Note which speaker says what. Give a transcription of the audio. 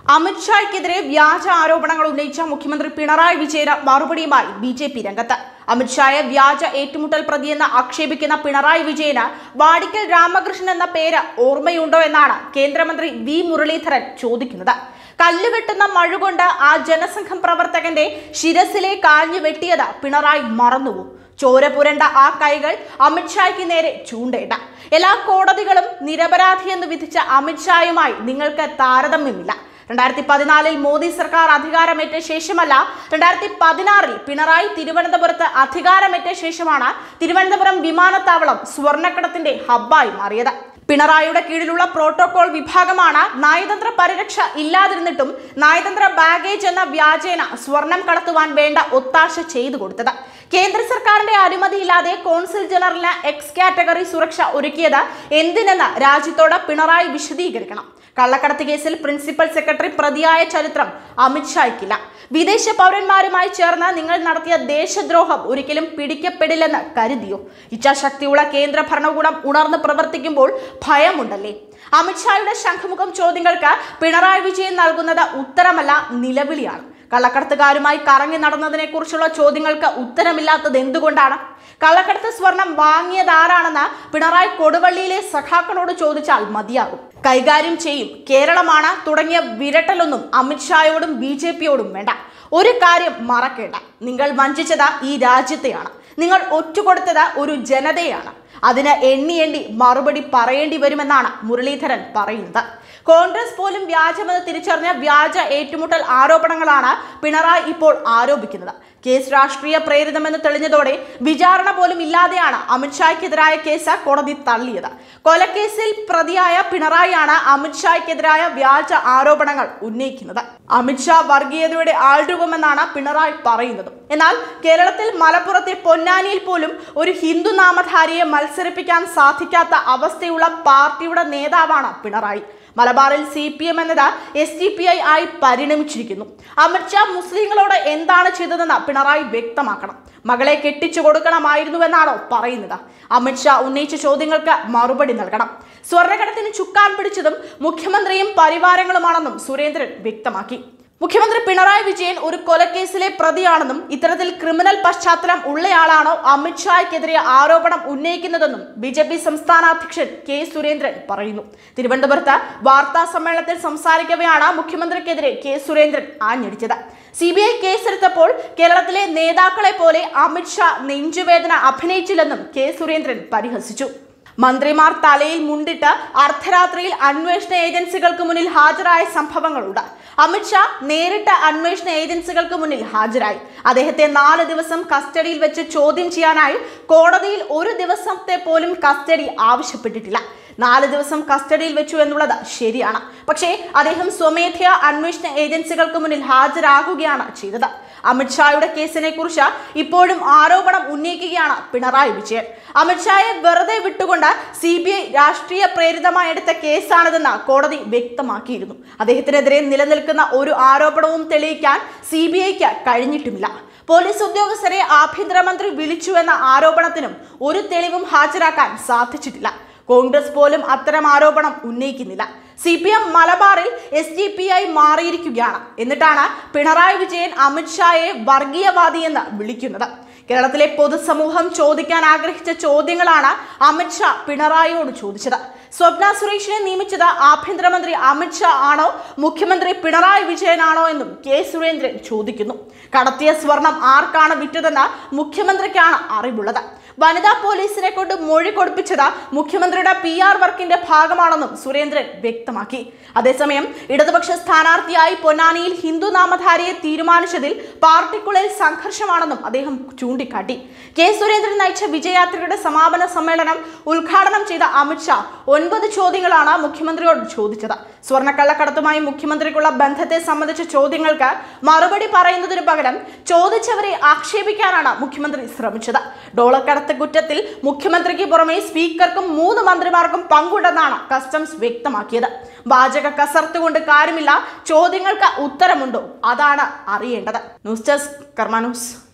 Speaker 1: അമിത്ഷായ്ക്കെതിരെ വ്യാജ ആരോപണങ്ങൾ ഉന്നയിച്ച മുഖ്യമന്ത്രി പിണറായി വിജയന് മറുപടിയുമായി ബി ജെ പി രംഗത്ത് അമിത്ഷായെ വ്യാജ ഏറ്റുമുട്ടൽ പ്രതിയെന്ന് ആക്ഷേപിക്കുന്ന പിണറായി വിജയന് വാടിക്കൽ രാമകൃഷ്ണൻ എന്ന പേര് ഓർമ്മയുണ്ടോ എന്നാണ് കേന്ദ്രമന്ത്രി വി മുരളീധരൻ ചോദിക്കുന്നത് കല്ലുവെട്ടുന്ന മഴുകൊണ്ട് ആ ജനസംഘം പ്രവർത്തകന്റെ ശിരസിലെ കാഞ്ഞു വെട്ടിയത് പിണറായി മറന്നുവോ ചോര പുരണ്ട ആ കൈകൾ അമിത്ഷായ്ക്ക് നേരെ ചൂണ്ടയിട്ട എല്ലാ കോടതികളും നിരപരാധിയെന്ന് വിധിച്ച അമിത്ഷായുമായി നിങ്ങൾക്ക് താരതമ്യമില്ല രണ്ടായിരത്തി പതിനാലിൽ മോദി സർക്കാർ അധികാരമേറ്റ ശേഷമല്ല രണ്ടായിരത്തി പതിനാറിൽ പിണറായി തിരുവനന്തപുരത്ത് അധികാരമേറ്റ ശേഷമാണ് തിരുവനന്തപുരം വിമാനത്താവളം സ്വർണ്ണക്കടത്തിന്റെ ഹബ്ബായി മാറിയത് പിണറായിയുടെ കീഴിലുള്ള പ്രോട്ടോകോൾ വിഭാഗമാണ് നയതന്ത്ര പരിരക്ഷ ഇല്ലാതിരുന്നിട്ടും നയതന്ത്ര ബാഗേജ് എന്ന വ്യാജേന സ്വർണം കടത്തുവാൻ വേണ്ട ഒത്താശ ചെയ്തു കൊടുത്തത് കേന്ദ്ര സർക്കാരിന്റെ അനുമതിയില്ലാതെ കോൺസുൽ ജനറലിന് എക്സ് കാറ്റഗറി സുരക്ഷ ഒരുക്കിയത് എന്തിനെന്ന് രാജ്യത്തോട് പിണറായി വിശദീകരിക്കണം കള്ളക്കടത്ത് കേസിൽ പ്രിൻസിപ്പൽ സെക്രട്ടറി പ്രതിയായ ചരിത്രം അമിത്ഷായ്ക്കില്ല വിദേശ പൗരന്മാരുമായി ചേർന്ന് നിങ്ങൾ നടത്തിയ ദേശദ്രോഹം ഒരിക്കലും പിടിക്കപ്പെടില്ലെന്ന് കരുതിയോ ഇച്ഛാശക്തിയുള്ള കേന്ദ്ര ഭരണകൂടം ഉണർന്ന് പ്രവർത്തിക്കുമ്പോൾ ഭയമുണ്ടല്ലേ അമിത്ഷായുടെ ശംഖുമുഖം ചോദ്യങ്ങൾക്ക് പിണറായി വിജയൻ നൽകുന്നത് ഉത്തരമല്ല നിലവിളിയാണ് കള്ളക്കടത്തുകാരുമായി കറങ്ങി നടന്നതിനെ കുറിച്ചുള്ള ചോദ്യങ്ങൾക്ക് ഉത്തരമില്ലാത്തത് എന്തുകൊണ്ടാണ് കള്ളക്കടത്ത് സ്വർണം വാങ്ങിയതാരാണെന്ന് പിണറായി കൊടുവള്ളിയിലെ സഖാക്കളോട് ചോദിച്ചാൽ മതിയാകും കൈകാര്യം ചെയ്യും കേരളമാണ് തുടങ്ങിയ വിരട്ടലൊന്നും അമിത്ഷായോടും ബി ജെ പിയോടും വേണ്ട ഒരു കാര്യം മറക്കേണ്ട നിങ്ങൾ വഞ്ചിച്ചത് ഈ രാജ്യത്തെയാണ് നിങ്ങൾ ഒറ്റുകൊടുത്തത് ഒരു ജനതയാണ് അതിന് എണ്ണി എണ്ണി മറുപടി പറയേണ്ടി വരുമെന്നാണ് മുരളീധരൻ പറയുന്നത് കോൺഗ്രസ് പോലും വ്യാജമെന്ന് തിരിച്ചറിഞ്ഞ വ്യാജ ഏറ്റുമുട്ടൽ ആരോപണങ്ങളാണ് പിണറായി ഇപ്പോൾ ആരോപിക്കുന്നത് കേസ് രാഷ്ട്രീയ പ്രേരിതമെന്ന് തെളിഞ്ഞതോടെ വിചാരണ പോലും ഇല്ലാതെയാണ് അമിത്ഷായ്ക്കെതിരായ കേസ് കോടതി തള്ളിയത് കൊലക്കേസിൽ പ്രതിയായ പിണറായിയാണ് അമിത്ഷായ്ക്കെതിരായ വ്യാജ ആരോപണങ്ങൾ ഉന്നയിക്കുന്നത് അമിത്ഷാ വർഗീയതയുടെ ആൾരൂപമെന്നാണ് പിണറായി പറയുന്നത് എന്നാൽ കേരളത്തിൽ മലപ്പുറത്തെ പൊന്നാനിയിൽ പോലും ഒരു ഹിന്ദു നാമധാരിയെ മത്സരിപ്പിക്കാൻ സാധിക്കാത്ത അവസ്ഥയുള്ള പാർട്ടിയുടെ നേതാവാണ് പിണറായി മലബാറിൽ സി പി എം എന്നത് എസ് ഡി പി ഐ ആയി പരിണമിച്ചിരിക്കുന്നു അമിത്ഷാ മുസ്ലിങ്ങളോട് എന്താണ് ചെയ്തതെന്ന് പിണറായി വ്യക്തമാക്കണം മകളെ കെട്ടിച്ചു കൊടുക്കണമായിരുന്നുവെന്നാണോ പറയുന്നത് അമിത്ഷാ ഉന്നയിച്ച ചോദ്യങ്ങൾക്ക് മറുപടി നൽകണം സ്വർണ്ണക്കടത്തിന് ചുക്കാൻ പിടിച്ചതും മുഖ്യമന്ത്രിയും പരിവാരങ്ങളുമാണെന്നും സുരേന്ദ്രൻ വ്യക്തമാക്കി മുഖ്യമന്ത്രി പിണറായി വിജയൻ ഒരു കൊലക്കേസിലെ പ്രതിയാണെന്നും ഇത്തരത്തിൽ ക്രിമിനൽ പശ്ചാത്തലം ഉള്ളയാളാണോ അമിത്ഷായ്ക്കെതിരെ ആരോപണം ഉന്നയിക്കുന്നതെന്നും ബി ജെ പി സംസ്ഥാന അധ്യക്ഷൻ കെ സുരേന്ദ്രൻ പറയുന്നു തിരുവനന്തപുരത്ത് വാർത്താ സമ്മേളനത്തിൽ സംസാരിക്കവെയാണ് മുഖ്യമന്ത്രിക്കെതിരെ കെ സുരേന്ദ്രൻ ആഞ്ഞടിച്ചത് സി ബി ഐ കേസെടുത്തപ്പോൾ കേരളത്തിലെ നേതാക്കളെ പോലെ അമിത്ഷാ നെഞ്ചുവേദന അഭിനയിച്ചില്ലെന്നും കെ സുരേന്ദ്രൻ പരിഹസിച്ചു മന്ത്രിമാർ തലയിൽ മുണ്ടിട്ട് അർദ്ധരാത്രിയിൽ അന്വേഷണ ഏജൻസികൾക്ക് മുന്നിൽ ഹാജരായ സംഭവങ്ങളുണ്ട് അമിത്ഷാ നേരിട്ട് അന്വേഷണ ഏജൻസികൾക്ക് മുന്നിൽ ഹാജരായി അദ്ദേഹത്തെ നാല് ദിവസം കസ്റ്റഡിയിൽ വെച്ച് ചോദ്യം ചെയ്യാനായി കോടതിയിൽ ഒരു ദിവസത്തെ പോലും കസ്റ്റഡി ആവശ്യപ്പെട്ടിട്ടില്ല നാല് ദിവസം കസ്റ്റഡിയിൽ വെച്ചു എന്നുള്ളത് ശരിയാണ് പക്ഷേ അദ്ദേഹം സ്വമേധയാ അന്വേഷണ ഏജൻസികൾക്ക് മുന്നിൽ ഹാജരാകുകയാണ് ചെയ്തത് അമിത്ഷായുടെ കേസിനെ കുറിച്ച് ഇപ്പോഴും ആരോപണം ഉന്നയിക്കുകയാണ് പിണറായി വിജയൻ അമിത്ഷായെ വെറുതെ വിട്ടുകൊണ്ട് സി ബി ഐ രാഷ്ട്രീയ പ്രേരിതമായി എടുത്ത കേസാണിതെന്ന് കോടതി വ്യക്തമാക്കിയിരുന്നു അദ്ദേഹത്തിനെതിരെ നിലനിൽക്കുന്ന ഒരു ആരോപണവും തെളിയിക്കാൻ സി ബി ഐക്ക് കഴിഞ്ഞിട്ടുമില്ല പോലീസ് ഉദ്യോഗസ്ഥരെ ആഭ്യന്തരമന്ത്രി വിളിച്ചുവെന്ന ആരോപണത്തിനും ഒരു തെളിവും ഹാജരാക്കാൻ സാധിച്ചിട്ടില്ല കോൺഗ്രസ് പോലും അത്തരം ആരോപണം ഉന്നയിക്കുന്നില്ല സി പി എം മലബാറിൽ എസ് ഡി പി ആയി മാറിയിരിക്കുകയാണ് എന്നിട്ടാണ് പിണറായി വിജയൻ അമിത്ഷായെ വർഗീയവാദി എന്ന് വിളിക്കുന്നത് കേരളത്തിലെ പൊതുസമൂഹം ചോദിക്കാൻ ആഗ്രഹിച്ച ചോദ്യങ്ങളാണ് അമിത്ഷാ പിണറായിയോട് ചോദിച്ചത് സ്വപ്ന സുരേഷിനെ നിയമിച്ചത് ആഭ്യന്തരമന്ത്രി അമിത്ഷാ ആണോ മുഖ്യമന്ത്രി പിണറായി വിജയനാണോ എന്നും കെ സുരേന്ദ്രൻ ചോദിക്കുന്നു കടത്തിയ സ്വർണം ആർക്കാണ് വിറ്റതെന്ന് മുഖ്യമന്ത്രിക്കാണ് അറിവുള്ളത് വനിതാ പോലീസിനെ കൊണ്ട് മൊഴി കൊടുപ്പിച്ചത് മുഖ്യമന്ത്രിയുടെ പി ആർ വർക്കിന്റെ ഭാഗമാണെന്നും സുരേന്ദ്രൻ വ്യക്തമാക്കി അതേസമയം ഇടതുപക്ഷ സ്ഥാനാർത്ഥിയായി പൊന്നാനിയിൽ ഹിന്ദു നാമധാരിയെ തീരുമാനിച്ചതിൽ പാർട്ടിക്കുള്ളിൽ സംഘർഷമാണെന്നും അദ്ദേഹം ചൂണ്ടിക്കാട്ടി കെ സുരേന്ദ്രൻ നയിച്ച വിജയയാത്രയുടെ സമാപന സമ്മേളനം ഉദ്ഘാടനം ചെയ്ത അമിത്ഷാ ഒൻപത് ചോദ്യങ്ങളാണ് മുഖ്യമന്ത്രിയോട് ചോദിച്ചത് സ്വർണ്ണക്കള്ളക്കടത്തുമായി മുഖ്യമന്ത്രിക്കുള്ള ബന്ധത്തെ സംബന്ധിച്ച ചോദ്യങ്ങൾക്ക് മറുപടി പറയുന്നതിനു പകരം ചോദിച്ചവരെ ആക്ഷേപിക്കാനാണ് മുഖ്യമന്ത്രി ശ്രമിച്ചത് ഡോളർ കടത്ത് കുറ്റത്തിൽ മുഖ്യമന്ത്രിക്ക് പുറമെ സ്പീക്കർക്കും മൂന്ന് മന്ത്രിമാർക്കും പങ്കുണ്ടെന്നാണ് കസ്റ്റംസ് വ്യക്തമാക്കിയത് വാചക കസർത്ത് കൊണ്ട് കാര്യമില്ല ചോദ്യങ്ങൾക്ക് ഉത്തരമുണ്ടോ അതാണ് അറിയേണ്ടത് ന്യൂസ് ഡെസ്ക് കർമ്മ ന്യൂസ്